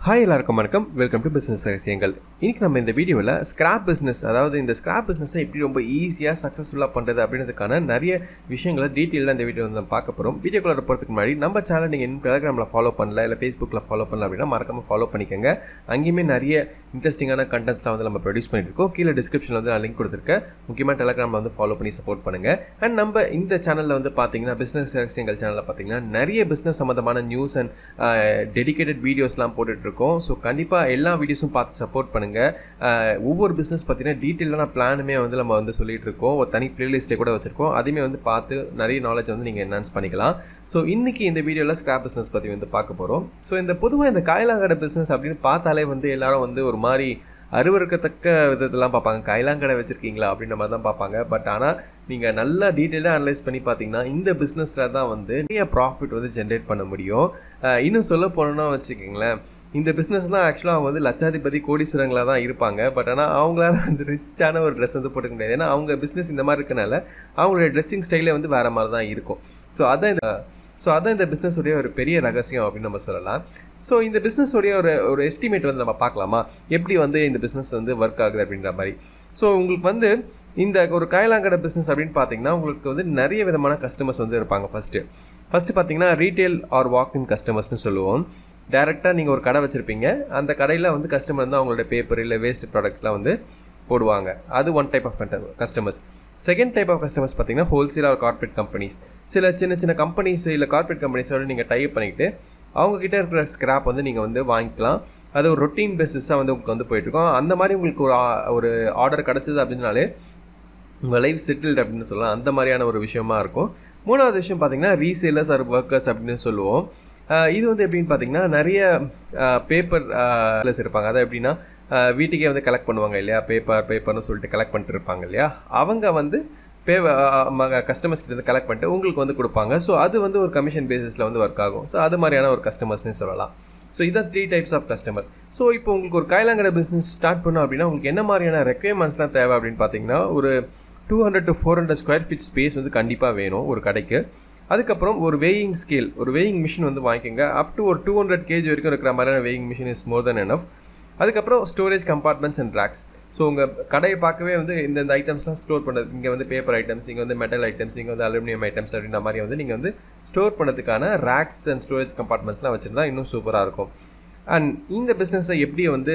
hi எல்லாருக்கும் வணக்கம் welcome to business ரகசியங்கள் இன்னைக்கு நம்ம இந்த வீடியோவில் ஸ்கிராப் பிஸ்னஸ் அதாவது இந்த ஸ்கிராப் பிஸ்னஸை எப்படி ரொம்ப ஈஸியாக சக்ஸஸ்ஃபுல்லாக பண்ணுறது அப்படின்றதுக்கான நிறைய விஷயங்களை டீட்டெயிலாக இந்த வீடியோ வந்து பார்க்க போகிறோம் வீடியோக்குள்ள போகிறதுக்கு முன்னாடி நம்ம சேனல் நீங்கள் இன்னும் டெலிகிராமில் ஃபாலோ பண்ணல இல்லை ஃபேஸ்புக்கில் ஃபாலோ பண்ணல அப்படின்னா மறக்காம ஃபாலோ பண்ணிக்கோங்க அங்கேயுமே நிறைய இன்ட்ரெஸ்டிங்கான கண்டென்ட்ஸ்லாம் வந்து நம்ம ப்ரொடியூஸ் பண்ணிட்டு இருக்கோம் கீழே டிஸ்கிரிப்ஷனில் வந்து நான் லிங்க் கொடுத்துருக்கேன் முக்கியமாக டெலிகிராமில் வந்து ஃபாலோ பண்ணி சப்போர்ட் பண்ணுங்கள் அண்ட் நம்ம இந்த சேனலில் வந்து பார்த்தீங்கன்னா பிஸ்னஸ் ரகசியங்கள் சேனலில் பார்த்தீங்கன்னா நிறைய பிஸ்னஸ் சம்மந்தமான நியூஸ் அண்ட் டெடிகேட்டட் வீடியோஸ்லாம் போட்டுட்டு இருக்கோம் ஸோ கண்டிப்பாக எல்லா வீடியோஸும் பார்த்து சப்போர்ட் பண்ணுங்கள் ஒவ்வொரு பிஸ்னஸ் பார்த்தீங்கன்னா டீட்டெயிலான பிளானுமே வந்து நம்ம வந்து சொல்லிட்டு இருக்கோம் ஒரு தனி பிளேலிஸ்ட்டை கூட வச்சிருக்கோம் அதையுமே வந்து பார்த்து நிறைய நாலேஜ் வந்து நீங்கள் என்ஹான்ஸ் பண்ணிக்கலாம் ஸோ இன்னைக்கு இந்த வீடியோவில் ஸ்கிராப் பிஸ்னஸ் பற்றி வந்து பார்க்க போகிறோம் ஸோ இந்த பொதுவாக இந்த காயலாங்கடை பிஸ்னஸ் அப்படின்னு பார்த்தாலே வந்து எல்லாரும் வந்து ஒரு மாதிரி அருவருக்கத்தக்க விதத்தெல்லாம் பார்ப்பாங்க கைலாங்கடை வச்சுருக்கீங்களா அப்படின்ற மாதிரி தான் பார்ப்பாங்க பட் ஆனால் நீங்கள் நல்லா டீட்டெயிலாக அனலைஸ் பண்ணி பார்த்தீங்கன்னா இந்த பிஸ்னஸில் தான் வந்து நிறைய ப்ராஃபிட் வந்து ஜென்ரேட் பண்ண முடியும் அஹ் இன்னும் சொல்ல போனோம்னா வச்சுக்கிங்களேன் இந்த பிஸ்னஸ் தான் ஆக்சுவலாக அவங்க வந்து லட்சாதிபதி கோடீஸ்வரங்களாக தான் இருப்பாங்க பட் ஆனால் அவங்களால வந்து ரிச்சான ஒரு ட்ரெஸ் வந்து போட்டுக்க முடியாது ஏன்னா அவங்க பிஸ்னஸ் இந்த மாதிரி இருக்கனால அவங்களுடைய ட்ரெஸ்ஸிங் ஸ்டைலே வந்து வேறு மாதிரி தான் இருக்கும் ஸோ அதான் இந்த ஸோ அதான் இந்த பிஸ்னஸ் உடைய ஒரு பெரிய ரகசியம் அப்படின்னு நம்ம சொல்லலாம் ஸோ இந்த பிஸ்னஸ் உடைய ஒரு ஒரு எஸ்டிமேட் வந்து நம்ம பார்க்கலாமா எப்படி வந்து இந்த பிஸ்னஸ் வந்து ஒர்க் ஆகுது அப்படின்ற மாதிரி ஸோ உங்களுக்கு வந்து இந்த ஒரு காயலாங்கடை பிஸ்னஸ் அப்படின்னு பார்த்தீங்கன்னா உங்களுக்கு வந்து நிறைய விதமான கஸ்டமர்ஸ் வந்து இருப்பாங்க ஃபஸ்ட்டு ஃபஸ்ட்டு பார்த்தீங்கன்னா ரீட்டைல் ஆர் வாக் இன் கஸ்டமர்ஸ்னு சொல்லுவோம் டேரெக்டாக நீங்கள் ஒரு கடை வச்சுருப்பீங்க அந்த கடையில் வந்து கஸ்டமர் வந்து அவங்களோட பேப்பர் இல்லை வேஸ்ட் ப்ராடக்ட்ஸ்லாம் வந்து போடுவாங்க அது one type of customers second type of customers பார்த்தீங்கன்னா ஹோல்சேல் ஆர் கார்பரேட் கம்பெனிஸ் சில சின்ன சின்ன கம்பெனிஸ் இல்லை கார்பரேட் கம்பெனிஸோட நீங்கள் டைப் பண்ணிக்கிட்டு அவங்கக்கிட்ட இருக்கிற ஸ்கிராப் வந்து நீங்கள் வந்து வாங்கிக்கலாம் அது ஒரு ரொட்டீன் பேசிஸாக வந்து உங்களுக்கு வந்து போயிட்டுருக்கோம் அந்த மாதிரி உங்களுக்கு ஒரு ஆ- ஒரு ஆர்டர் கிடச்சிது அப்படின்னாலே உங்கள் லைஃப் செட்டில்டு அப்படின்னு சொல்லலாம் அந்த மாதிரியான ஒரு விஷயமா இருக்கும் மூணாவது விஷயம் பார்த்தீங்கன்னா ரீசேலர்ஸ் ஆர் ஒர்க்கர்ஸ் அப்படின்னு சொல்லுவோம் ஆஹ் இது வந்து எப்படின்னு பார்த்தீங்கன்னா நிறைய பேப்பர் இருப்பாங்க அதாவது எப்படின்னா ஆஹ் வீட்டுக்கே வந்து கலெக்ட் பண்ணுவாங்க இல்லையா பேப்பர் பேப்பர்னு சொல்லிட்டு கலெக்ட் பண்ணிட்டு இருப்பாங்க இல்லையா அவங்க வந்து பே கஸ்டமர்ஸ் கிட்ட கலெக்ட் பண்ணிட்டு உங்களுக்கு வந்து கொடுப்பாங்க ஸோ அது வந்து ஒரு கமிஷன் பேசிஸில் வந்து ஒர்க் ஆகும் ஸோ அது மாதிரியான ஒரு கஸ்டமர்ஸ்னு சொல்லலாம் ஸோ இதான் three types of customer so இப்போ உங்களுக்கு ஒரு கைலாங்கடை பிஸ்னஸ் ஸ்டார்ட் பண்ணோம் அப்படின்னா உங்களுக்கு என்ன மாதிரியான ரெக்குயர்மெண்ட்ஸ்லாம் தேவை அப்படின்னு பார்த்தீங்கன்னா ஒரு two hundred to four hundred square feet space வந்து கண்டிப்பாக வேணும் ஒரு கடைக்கு அதுக்கப்புறம் ஒரு வேயிங் ஸ்கேல் ஒரு வேயிங் மிஷின் வந்து வாங்கிக்கோங்க அப் டு ஒரு டூ ஹண்ட்ரட் கேஜி வரைக்கும் இருக்கிற மாதிரியான weighing machine is more than enough அதுக்கப்புறம் storage compartments and racks so உங்கள் கடையை பார்க்கவே வந்து இந்த இந்த ஐட்டம்ஸ்லாம் ஸ்டோர் பண்ணுறது இங்கே வந்து பேப்பர் ஐட்டம்ஸ் இங்கே வந்து மெட்டல் ஐட்டம்ஸ் இங்கே வந்து அலுமினியம் ஐட்டம்ஸ் அப்படின்ற மாதிரி வந்து நீங்கள் வந்து ஸ்டோர் பண்ணதுக்கான ரேக்ஸ் அண்ட் ஸ்டோரேஜ் கம்பார்ட்மெண்ட்ஸ்லாம் வச்சுருந்தா இன்னும் சூப்பராக இருக்கும் அண்ட் இந்த பிஸ்னஸை எப்படி வந்து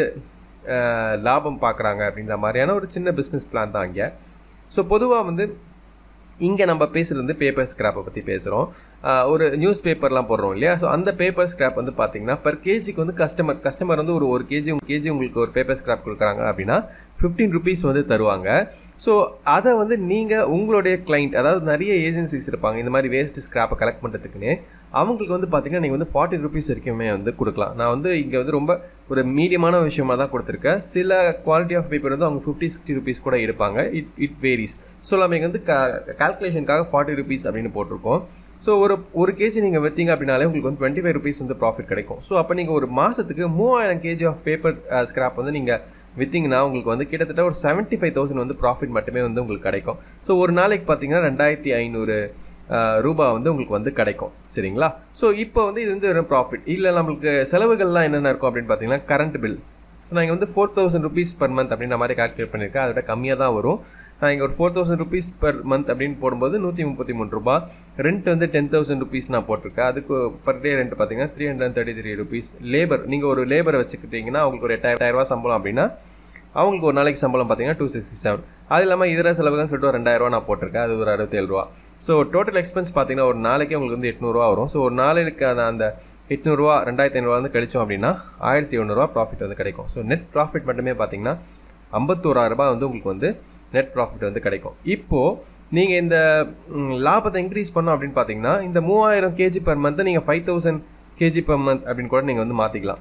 அஹ், லாபம் பார்க்குறாங்க அப்படின்ற மாதிரியான ஒரு சின்ன பிஸ்னஸ் பிளான் தான் இங்கே ஸோ பொதுவாக வந்து இங்கே நம்ம பேசுகிறது வந்து பேப்பர் ஸ்கிராப்பை பற்றி பேசுகிறோம் ஒரு நியூஸ் பேப்பர்லாம் போடுறோம் இல்லையா ஸோ அந்த பேப்பர் ஸ்கிராப் வந்து பார்த்தீங்கன்னா பர் கேஜிக்கு வந்து கஸ்டமர் கஸ்டமர் வந்து ஒரு ஒரு கேஜி கேஜி உங்களுக்கு ஒரு பேப்பர் ஸ்கிராப் கொடுக்குறாங்க அப்படின்னா ஃபிஃப்டீன் ருபீஸ் வந்து தருவாங்க ஸோ அதை வந்து நீங்கள் உங்களுடைய கிளைண்ட் அதாவது நிறைய ஏஜென்சிஸ் இருப்பாங்க இந்த மாதிரி வேஸ்ட் ஸ்கிராப்பை கலெக்ட் பண்ணுறதுக்குன்னு அவங்களுக்கு வந்து பார்த்தீங்கன்னா நீங்கள் வந்து ஃபார்ட்டி ருபீஸ் வரைக்குமே வந்து கொடுக்கலாம் நான் வந்து இங்கே வந்து ரொம்ப ஒரு மீடியமான விஷயமா தான் கொடுத்துருக்கேன் சில குவாலிட்டி ஆஃப் பேப்பர் வந்து அவங்க ஃபிஃப்டி சிக்ஸ்டி ருபீஸ் கூட எடுப்பாங்க இட் இட் வேரிஸ் ஸோ நம்ம இங்கே வந்து கால்குலேஷனுக்காக ஃபார்ட்டி ருபீஸ் அப்படின்னு போட்டிருக்கோம் ஸோ ஒரு ஒரு கேஜி நீங்கள் விற்றீங்க அப்படின்னாலே உங்களுக்கு வந்து டுவெண்ட்டி ஃபைவ் ருபீஸ் வந்து ப்ராஃபிட் கிடைக்கும் ஸோ அப்போ நீங்கள் ஒரு மாதத்துக்கு மூவாயிரம் கேஜி ஆஃப் பேப்பர் ஸ்கிராப் வந்து நீங்கள் விற்றீங்கன்னா உங்களுக்கு வந்து கிட்டத்தட்ட ஒரு செவன்ட்டி ஃபைவ் தௌசண்ட் வந்து ப்ராஃபிட் மட்டுமே வந்து உங்களுக்கு கிடைக்கும் ஸோ ஒரு நாளைக்கு பார்த்தீங்கன்னா ரெண்டாயிரத்தி ஐநூறு ரூபாய் வந்து உங்களுக்கு வந்து கிடைக்கும் சரிங்களா ஸோ இப்போ வந்து இது வந்து வெறும் ப்ராஃபிட் இல்லை நம்மளுக்கு செலவுகள்லாம் என்னென்ன இருக்கும் அப்படின்னு பார்த்தீங்கன்னா கரண்ட் பில் ஸோ நான் இங்கே வந்து four thousand rupees per month அப்படின்ற மாதிரி கால்குலேட் பண்ணியிருக்கேன் அதை விட கம்மியாக தான் வரும் நான் இங்கே ஒரு four thousand rupees per month அப்படின்னு போடும்போது நூற்றி முப்பத்தி மூணு ரூபா ரெண்ட் வந்து டென் தௌசண்ட் ருபீஸ் நான் போட்டிருக்கேன் அதுக்கு பர் டே ரெண்ட் பார்த்தீங்கன்னா three hundred thirty three rupees labour நீங்கள் ஒரு லேபரை வச்சுக்கிட்டீங்கன்னா அவங்களுக்கு ஒரு எட்டாயிரம் ரூபா சம்பளம் அப்படின்னா அவங்களுக்கு ஒரு நாளைக்கு சம்பளம் பார்த்தீங்கன்னா டூ சிக்ஸ்டி செவன் அது இல்லாமல் இதர செலவுகள்னு சொல்லிட்டு ஒரு ரெண்டாயிரரூவா நான் போட்டிருக்கேன் அது ஒரு அறுபத்தேழு ரூபா ஸோ டோட்டல் எக்ஸ்பென்ஸ் பார்த்தீங்கன்னா ஒரு நாளைக்கு உங்களுக்கு வந்து எட்நூறுவா வரும் ஸோ ஒரு நாளைக்கு அந்த அந்த எட்நூறுவா ரெண்டாயிரத்தி ஐநூறுவா வந்து கழிச்சோம் அப்படின்னா ஆயிரத்தி எழுநூறுவா ப்ராஃபிட் வந்து கிடைக்கும் ஸோ நெட் ப்ராஃபிட் மட்டுமே பார்த்தீங்கன்னா ஐம்பத்தோராயிரம் ரூபாய் வந்து உங்களுக்கு வந்து நெட் ப்ராஃபிட் வந்து கிடைக்கும் இப்போது நீங்கள் இந்த ம், லாபத்தை இன்க்ரீஸ் பண்ணோம் அப்படின்னு பார்த்தீங்கன்னா இந்த மூவாயிரம் கேஜி பர் மந்த் நீங்கள் five thousand KG per month அப்படின்னு கூட நீங்கள் வந்து மாற்றிக்கலாம்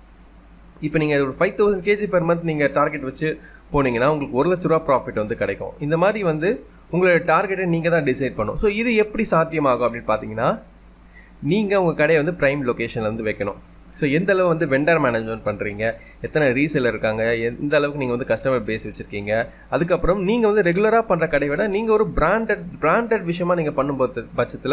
இப்போ நீங்கள் ஒரு five thousand KG per month நீங்கள் டார்கெட் வச்சு போனீங்கன்னா உங்களுக்கு ஒரு லட்ச ரூபா ப்ராஃபிட் வந்து கிடைக்கும் இந்த மாதிரி வந்து உங்களோட டார்கெட்டை நீங்கள் தான் டிசைட் பண்ணும் ஸோ இது எப்படி சாத்தியமாகும் அப்படின்னு பார்த்தீங்கன்னா நீங்கள் உங்கள் கடையை வந்து ப்ரைம் லொக்கேஷனில் வந்து வைக்கணும் ஸோ எந்த அளவு வந்து வெண்டர் மேனேஜ்மெண்ட் பண்ணுறீங்க எத்தனை ரீசேலர் இருக்காங்க எந்த அளவுக்கு நீங்கள் வந்து கஸ்டமர் பேஸ் வச்சுருக்கீங்க அதுக்கப்புறம் நீங்கள் வந்து ரெகுலராக பண்ணுற கடையை விட நீங்கள் ஒரு பிராண்டட் பிராண்டட் விஷயமா நீங்கள் பண்ணும்போது பட்சத்தில்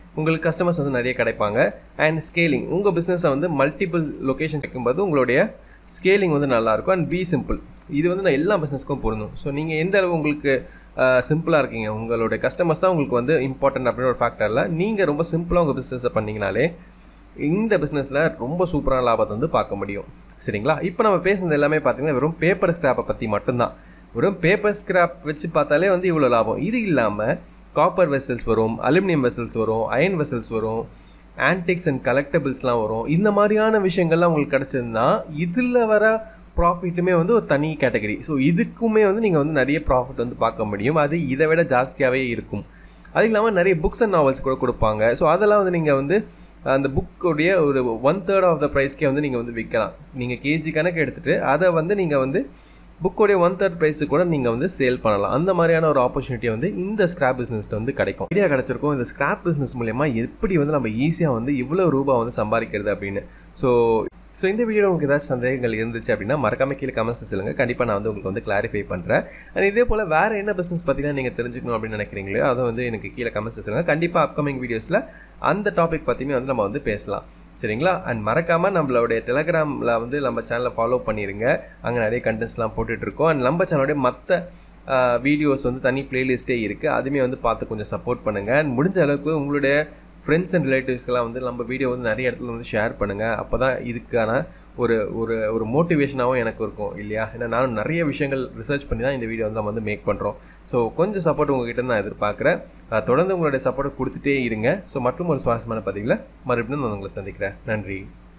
உங்களுக்கு கஸ்டமர்ஸ் வந்து நிறைய கிடைப்பாங்க அண்ட் ஸ்கேலிங் உங்கள் பிஸ்னஸை வந்து மல்டிபிள் லொக்கேஷன்ஸ் வைக்கும்போது உங்களுடைய ஸ்கேலிங் வந்து நல்லாயிருக்கும் அண்ட் பி சிம்பிள் இது வந்து நான் எல்லா பிஸ்னஸ்க்கும் பொருந்தும் ஸோ நீங்கள் எந்த அளவு உங்களுக்கு சிம்பிளாக இருக்கீங்க உங்களுடைய கஸ்டமர்ஸ் தான் உங்களுக்கு வந்து இம்பார்ட்டன்ட் அப்படின்னு ஒரு ஃபேக்டரில் நீங்கள் ரொம்ப சிம்பிளாக உங்கள் பிஸ்னஸை பண்ணிங்கனாலே இந்த பிஸ்னஸில் ரொம்ப சூப்பரான லாபத்தை வந்து பார்க்க முடியும் சரிங்களா இப்போ நம்ம பேசுனது எல்லாமே பார்த்தீங்கன்னா வெறும் பேப்பர் ஸ்கிராப்பை பற்றி மட்டும்தான் வெறும் பேப்பர் ஸ்கிராப் வச்சு பார்த்தாலே வந்து இவ்வளோ லாபம் இது இல்லாமல் காப்பர் வெசல்ஸ் வரும் அலுமினியம் வெசல்ஸ் வரும் அயன் வெசல்ஸ் வரும் ஆன்டிக்ஸ் அண்ட் கலெக்டபிள்ஸ்லாம் வரும் இந்த மாதிரியான விஷயங்கள்லாம் உங்களுக்கு கிடச்சிருந்தா இதில் வர ப்ராஃபிட்டுமே வந்து ஒரு தனி கேட்டகரி ஸோ இதுக்குமே வந்து நீங்கள் வந்து நிறைய ப்ராஃபிட் வந்து பார்க்க முடியும் அது இதை விட ஜாஸ்தியாகவே இருக்கும் அது இல்லாமல் நிறைய புக்ஸ் அண்ட் நாவல்ஸ் கூட கொடுப்பாங்க ஸோ அதெல்லாம் வந்து நீங்கள் வந்து அந்த புக்குடைய ஒரு ஒன் தேர்ட் ஆஃப் த ப்ரைஸ்க்கே வந்து நீங்கள் வந்து விற்கலாம் நீங்கள் கேஜி கணக்கு எடுத்துகிட்டு அதை வந்து நீங்கள் வந்து புக்கோடைய ஒன் தேர்ட் ப்ரைஸு கூட நீங்கள் வந்து சேல் பண்ணலாம் அந்த மாதிரியான ஒரு ஆப்பர்ச்சுனிட்டி வந்து இந்த ஸ்கிராப் பிஸ்னஸில் வந்து கிடைக்கும் ஐடியா கிடச்சிருக்கும் இந்த ஸ்கிராப் பிஸ்னஸ் மூலயமா எப்படி வந்து நம்ம ஈஸியாக வந்து இவ்வளோ ரூபா வந்து சம்பாதிக்கிறது அப்படின்னு ஸோ ஸோ இந்த வீடியோ உங்களுக்கு ஏதாச்சும் சந்தேகங்கள் இருந்துச்சு அப்படின்னா மறக்காம கீழே கமெண்ட்ஸ் சொல்லுங்கள் கண்டிப்பாக நான் வந்து உங்களுக்கு வந்து கிளாரிஃபை பண்ணுறேன் அண்ட் இதே போல் வேறு என்ன பிஸ்னஸ் பற்றிலாம் நீங்கள் தெரிஞ்சுக்கணும் அப்படின்னு நினைக்கிறீங்களோ அதை வந்து எனக்கு கீழே கமெண்ட்ஸ் சொல்லுங்கள் கண்டிப்பாக அப்கமிங் வீடியோஸில் அந்த டாபிக் பற்றியுமே வந்து நம்ம வந்து பேசலாம் சரிங்களா அண்ட் மறக்காமல் நம்மளுடைய டெலகிராமில் வந்து நம்ம சேனலை ஃபாலோ பண்ணிடுங்க அங்கே நிறைய கண்டென்ட்ஸ்லாம் போட்டுட்ருக்கோம் அண்ட் நம்ம சேனலுடைய மற்ற வீடியோஸ் வந்து தனி பிளேலிஸ்ட்டே இருக்குது அதுவுமே வந்து பார்த்து கொஞ்சம் சப்போர்ட் பண்ணுங்கள் அண்ட் முடிஞ்ச அளவுக்கு உங்களுடைய ஃப்ரெண்ட்ஸ் அண்ட் ரிலேட்டிவ்ஸ்க்கெலாம் வந்து நம்ம வீடியோ வந்து நிறைய இடத்துல வந்து ஷேர் பண்ணுங்கள் அப்போ தான் இதுக்கான ஒரு ஒரு ஒரு மோட்டிவேஷனாகவும் எனக்கு இருக்கும் இல்லையா ஏன்னா நானும் நிறைய விஷயங்கள் ரிசர்ச் பண்ணி தான் இந்த வீடியோ வந்து நம்ம வந்து மேக் பண்ணுறோம் ஸோ கொஞ்சம் சப்போர்ட் உங்ககிட்ட நான் எதிர்பார்க்குறேன் தொடர்ந்து உங்களுடைய சப்போர்ட் கொடுத்துட்டே இருங்க ஸோ மற்றும் ஒரு சுவாரஸ்யமான பதிவில் மறுபடியும் நான் உங்களை சந்திக்கிறேன் நன்றி